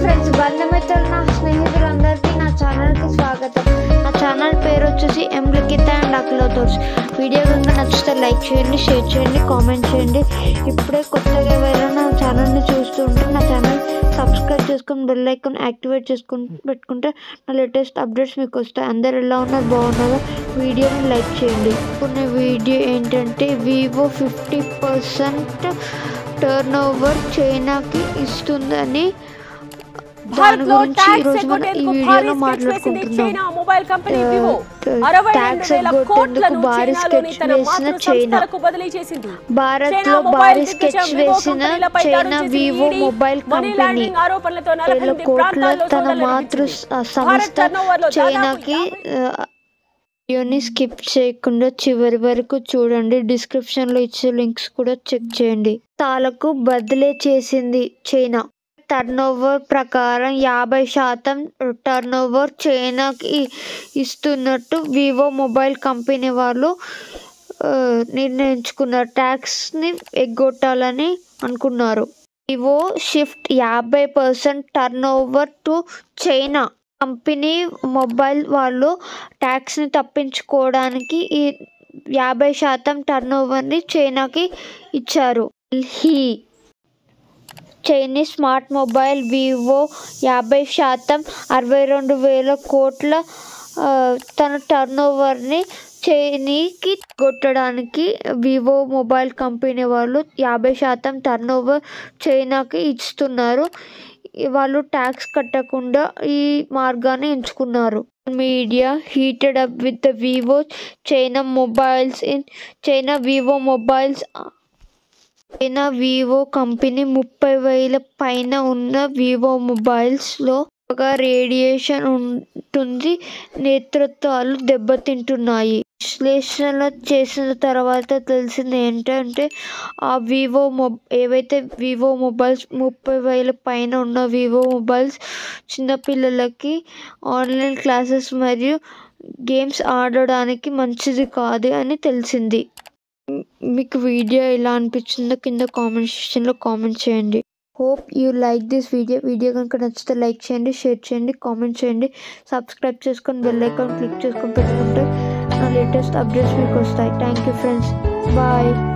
Friends బంధుమిత్రులు నా స్నేహితులందరికీ నా ఛానల్కి స్వాగతం నా ఛానల్ పేరు వచ్చేసి ఎం లిఖిత అండ్ అక్లోతోర్స్ వీడియో కనుక నచ్చితే లైక్ చేయండి షేర్ చేయండి కామెంట్ చేయండి ఇప్పుడే కొత్తగా ఎవరైనా నా ఛానల్ని చూస్తుంటే నా ఛానల్ సబ్స్క్రైబ్ చేసుకుని బెల్ ఐకాన్ యాక్టివేట్ చేసుకుని పెట్టుకుంటే నా లేటెస్ట్ అప్డేట్స్ మీకు వస్తాయి అందరు ఎలా ఉన్నారు బాగున్నారో వీడియోని లైక్ చేయండి కొన్ని వీడియో ఏంటంటే Vivo fifty percent turn over చైనాకి ఇస్తుందని దాని భారత్లో గురించి ఈ ట్యాక్స్ రోజు మనం ఈ ఎగ్గొట్టేందుకు వీడియోలో భారీ స్కెచ్ వేసింది మాట్లాడుకుంటున్నాం చైనా మొబైల్ కంపెనీ ఆ, వివో ట- అరవై ట్యాక్స్ రెండు వేల ఎగ్గొట్టేందుకు కోట్లను భారీ చైనాలోని స్కెచ్ తన వేసిన మాతృ చైనా సంస్థలకు బదిలీ చేసింది భారత్ చైనా లో మొబైల్ భారీ దిగ్గజం స్కెచ్ వివో వేసిన కంపెనీలపై చైనా దాడులు చేసిన Vivo ED mobile money company laundering ఆరోపణలతో నలభై వేల ఎనిమిది కోట్ల ప్రాంతాల్లో తన సోదాలు మాతృ నిర్వహించింది. స- భారత్ సంస్థ టర్నోవర్లో దాదాపు చైనాకి యాభై- వీడియోని స్కిప్ చేయకుండా చివరి వరకు చూడండి డిస్క్రిప్షన్ లో ఇచ్చే లింక్స్ కూడా చెక్ చేయండి తాలకు బదిలీ చేసింది చైనా టర్నోవర్ ప్రకారం యాభై శాతం టర్నోవర్ చైనాకి ఇస్తున్నట్టు వివో మొబైల్ కంపెనీ వాళ్ళు ఆ, నిర్ణయించుకున్నారు ట్యాక్స్ని ఎగ్గొట్టాలని అనుకున్నారు వివో షిఫ్ట్ యాభై percent turn over to China company mobile వాళ్ళు ట్యాక్స్ని తప్పించుకోవడానికి ఈ యాభై శాతం టర్న్ ఓవర్ని చైనాకి ఇచ్చారు Delhi Chinese smart mobile Vivo యాభై శాతం అరవై రెండు వేల కోట్ల ఆ, తన టర్న్ ఓవర్ని చైనీకి కొట్టడానికి వివో మొబైల్ కంపెనీ వాళ్ళు యాభై శాతం టర్న్ ఓవర్ చైనాకి ఇస్తున్నారు వాళ్ళు ట్యాక్స్ కట్టకుండా ఈ మార్గాన్ని ఎంచుకున్నారు media heated up with the Vivo China mobiles in China Vivo mobiles China Vivo company ముప్పై వేల పైన ఉన్న వివో మొబైల్స్లో ఒక రేడియేషన్ ఉంటుంది నేతృత్వాలు దెబ్బతింటున్నాయి విశ్లేషణ చేసిన తర్వాత తెలిసింది ఏంటంటే ఆ వివో మొబ్ ఏవైతే వివో మొబైల్స్ ముప్పై వేల పైన ఉన్న వివో మొబైల్స్ చిన్నపిల్లలకి ఆన్లైన్ క్లాసెస్ మరియు గేమ్స్ ఆడడానికి మంచిది కాదు అని తెలిసింది మీకు వీడియో ఎలా అనిపించిందో కింద కామెంట్ సెక్షన్లో కామెంట్ చేయండి hope you like this video video కనుక నచ్చితే లైక్ చేయండి షేర్ చేయండి కామెంట్ చేయండి సబ్స్క్రైబ్ చేసుకొని బెల్ ఐకాన్ క్లిక్ చేసుకొని పెట్టుకుంటే నా లేటెస్ట్ అప్డేట్స్ మీకు వస్తాయి థ్యాంక్ యూ ఫ్రెండ్స్ బాయ్